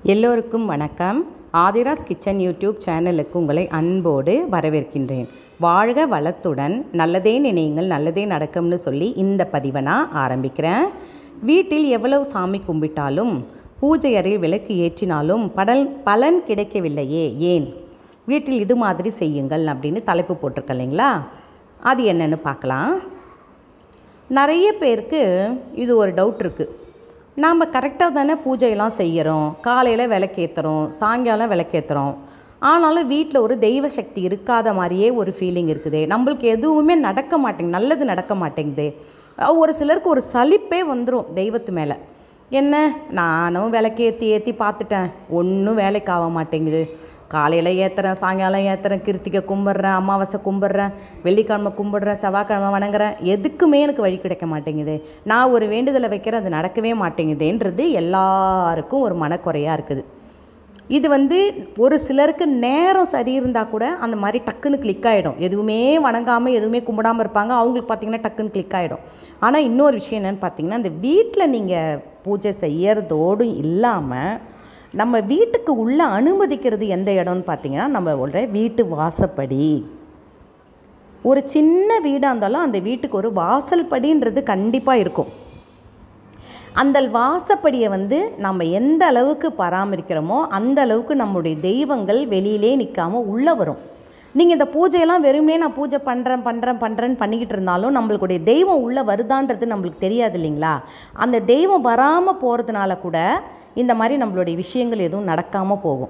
எல்லோருக்கும் வணக்கம் Aadhira's kitchen YouTube சேனலுக்கு உங்களை அன்போடு வரவேற்கின்றேன் வாழ்க வளத்துடன் நல்லதே நினையுங்கள் நல்லதே நடக்கும்னு சொல்லி இந்த பதிவை நான் ஆரம்பிக்கிறேன் வீட்டில் எவ்வளவு சாமி கும்பிட்டாலும் பூஜை அறையில் விளக்கு ஏற்றினாலும் படல் பலன் கிடைக்கவில்லையே ஏன் வீட்டில் இது மாதிரி செய்யுங்கள் அப்படின்னு தலைப்பு போட்டிருக்க இல்லைங்களா அது என்னன்னு பார்க்கலாம் நிறைய பேருக்கு இது ஒரு டவுட் இருக்குது நாம் கரெக்டாக தானே பூஜையெல்லாம் செய்கிறோம் காலையில் விளக்கேற்றுறோம் சாயங்காலம் விளக்கேற்றுறோம் ஆனாலும் வீட்டில் ஒரு தெய்வ சக்தி இருக்காத மாதிரியே ஒரு ஃபீலிங் இருக்குது நம்மளுக்கு எதுவுமே நடக்க மாட்டேங்குது நல்லது நடக்க மாட்டேங்குது ஒரு சிலருக்கு ஒரு சலிப்பே வந்துடும் தெய்வத்து மேலே என்ன நானும் விளக்கேற்றி ஏற்றி பார்த்துட்டேன் ஒன்றும் வேலைக்கு ஆக மாட்டேங்குது காலையில் ஏற்றுறேன் சாயங்காலம் ஏற்றுறேன் கிருத்திகை கும்பிட்றேன் அமாவாசை கும்பிட்றேன் வெள்ளிக்கிழமை கும்பிட்றேன் செவ்வாய்க்கிழமை வணங்குறேன் எதுக்குமே எனக்கு வழி கிடைக்க மாட்டேங்குது நான் ஒரு வேண்டுதலை வைக்கிறேன் அது நடக்கவே மாட்டேங்குதுன்றது எல்லாருக்கும் ஒரு மனக்குறையாக இருக்குது இது வந்து ஒரு சிலருக்கு நேரம் சரி இருந்தால் கூட அந்த மாதிரி டக்குன்னு கிளிக் ஆகிடும் எதுவுமே வணங்காமல் எதுவுமே கும்பிடாமல் இருப்பாங்க அவங்களுக்கு பார்த்திங்கன்னா டக்குன்னு கிளிக் ஆகிடும் ஆனால் இன்னொரு விஷயம் என்னென்னு பார்த்தீங்கன்னா இந்த வீட்டில் நீங்கள் பூஜை செய்யறதோடும் இல்லாமல் நம்ம வீட்டுக்கு உள்ளே அனுமதிக்கிறது எந்த இடம்னு பார்த்தீங்கன்னா நம்ம உள்ள வீட்டு வாசப்படி ஒரு சின்ன வீடாக இருந்தாலும் அந்த வீட்டுக்கு ஒரு வாசல் படின்றது கண்டிப்பாக இருக்கும் அந்த வாசப்படியை வந்து நம்ம எந்த அளவுக்கு பராமரிக்கிறோமோ அந்த அளவுக்கு நம்முடைய தெய்வங்கள் வெளியிலே நிற்காம உள்ளே வரும் நீங்கள் இந்த பூஜையெல்லாம் வெறுமனே நான் பூஜை பண்ணுறேன் பண்ணுறேன் பண்ணுறேன்னு பண்ணிக்கிட்டு இருந்தாலும் நம்மளுடைய தெய்வம் உள்ளே வருதான்றது நம்மளுக்கு தெரியாது இல்லைங்களா அந்த தெய்வம் வராமல் போகிறதுனால கூட இந்த மாதிரி நம்மளுடைய விஷயங்கள் எதுவும் நடக்காமல் போகும்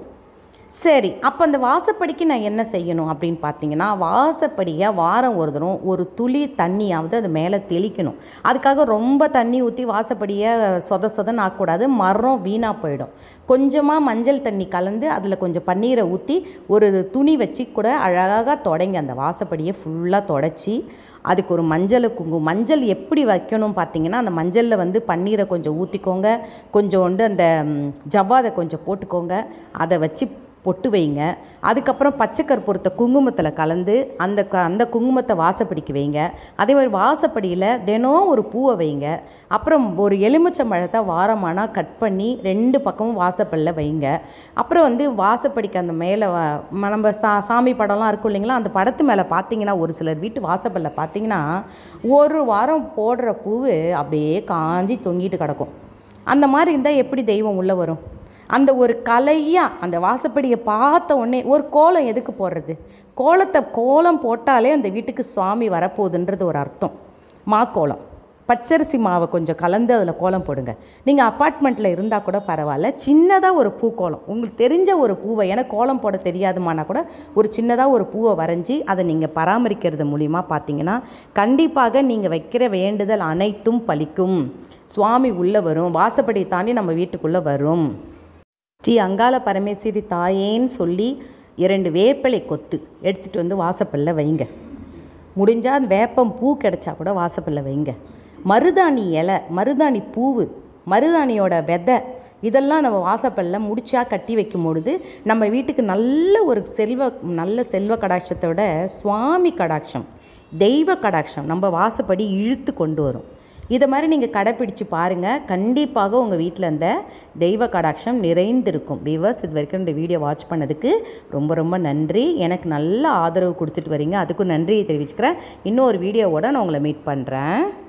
சரி அப்போ அந்த வாசப்படிக்கு நான் என்ன செய்யணும் அப்படின்னு பார்த்தீங்கன்னா வாசப்படியை வாரம் ஒரு தரம் ஒரு துளி தண்ணியாவது அது மேலே தெளிக்கணும் அதுக்காக ரொம்ப தண்ணி ஊற்றி வாசப்படியை சொத சொதன்னு ஆக்கக்கூடாது மரம் வீணாக போயிடும் கொஞ்சமாக மஞ்சள் தண்ணி கலந்து அதில் கொஞ்சம் பன்னீரை ஊற்றி ஒரு துணி வச்சு கூட அழகாக தொடங்கி அந்த வாசப்படியை ஃபுல்லாக தொடச்சி அதுக்கு ஒரு மஞ்சள் குங்குமம் மஞ்சள் எப்படி வைக்கணும் பார்த்தீங்கன்னா அந்த மஞ்சளில் வந்து பன்னீரை கொஞ்சம் ஊற்றிக்கோங்க கொஞ்சோண்டு அந்த ம், ஜவ்வாதை கொஞ்சம் போட்டுக்கோங்க அதை வச்சு பொட்டு வைங்க அதுக்கப்புறம் பச்சை கற்பூரத்தை குங்குமத்தில் கலந்து அந்த க அந்த குங்குமத்தை வாசப்படிக்கு வைங்க அதே மாதிரி வாசப்படியில் தினம் ஒரு பூவை வைங்க அப்புறம் ஒரு எலுமிச்சம்பழத்தை வாரமானா கட் பண்ணி ரெண்டு பக்கமும் வாசப்படியில் வைங்க அப்புறம் வந்து வாசப்படிக்கு அந்த மேலே வ- ம- நம்ம சா சாமி படம்லாம் இருக்கும் இல்லைங்களா அந்த படத்து மேலே பார்த்தீங்கன்னா ஒரு சிலர் வீட்டு வாசப்படியில் பார்த்தீங்கன்னா ஒரு வாரம் போடுற பூவு அப்படியே காஞ்சி தொங்கிட்டு கிடக்கும் அந்த மாதிரி இருந்தால் எப்படி தெய்வம் உள்ளே வரும் அந்த ஒரு கலையாக அந்த வாசப்படியை பார்த்த உடனே ஒரு கோலம் எதுக்கு போடுறது கோலத்தை கோலம் போட்டாலே அந்த வீட்டுக்கு சுவாமி வரப்போகுதுன்றது ஒரு அர்த்தம் மாக்கோலம் பச்சரிசி மாவை கொஞ்சம் கலந்து அதில் கோலம் போடுங்க நீங்கள் அப்பார்ட்மெண்ட்டில் இருந்தால் கூட பரவாயில்ல சின்னதாக ஒரு பூக்கோலம் உங்களுக்கு தெரிஞ்ச ஒரு பூவை ஏன்னா கோலம் போட தெரியாதுமானா கூட ஒரு சின்னதாக ஒரு பூவை வரைஞ்சி அதை நீங்கள் பராமரிக்கிறது மூலிமா பார்த்தீங்கன்னா கண்டிப்பாக நீங்கள் வைக்கிற வேண்டுதல் அனைத்தும் பலிக்கும் சுவாமி உள்ளே வரும் வாசப்படி தாண்டி நம்ம வீட்டுக்குள்ளே வரும் ஸ்ரீ அங்காள பரமேஸ்வரி தாயேன்னு சொல்லி இரண்டு வேப்பிலை கொத்து எடுத்துகிட்டு வந்து வாசப்பல்ல வைங்க முடிஞ்சால் அந்த வேப்பம் பூ கிடைச்சா கூட வாசப்பல்ல வைங்க மருதாணி இலை மருதாணி பூவு மருதாணியோட விதை இதெல்லாம் நம்ம வாசப்பல்ல முடிச்சா கட்டி வைக்கும் பொழுது நம்ம வீட்டுக்கு நல்ல ஒரு செல்வ நல்ல செல்வ கடாட்சத்தோட சுவாமி கடாட்சம் தெய்வ கடாட்சம் நம்ம வாசப்படி இழுத்து கொண்டு வரும் இதை மாதிரி நீங்கள் கடைப்பிடிச்சு பாருங்கள் கண்டிப்பாக உங்கள் வீட்டில் அந்த தெய்வ கடாட்சம் நிறைந்திருக்கும் விவர்ஸ் இது வரைக்கும் இந்த வீடியோ வாட்ச் பண்ணதுக்கு ரொம்ப ரொம்ப நன்றி எனக்கு நல்ல ஆதரவு கொடுத்துட்டு வரீங்க அதுக்கும் நன்றியை தெரிவிச்சுக்கிறேன் இன்னொரு வீடியோவோட நான் உங்களை மீட் பண்ணுறேன்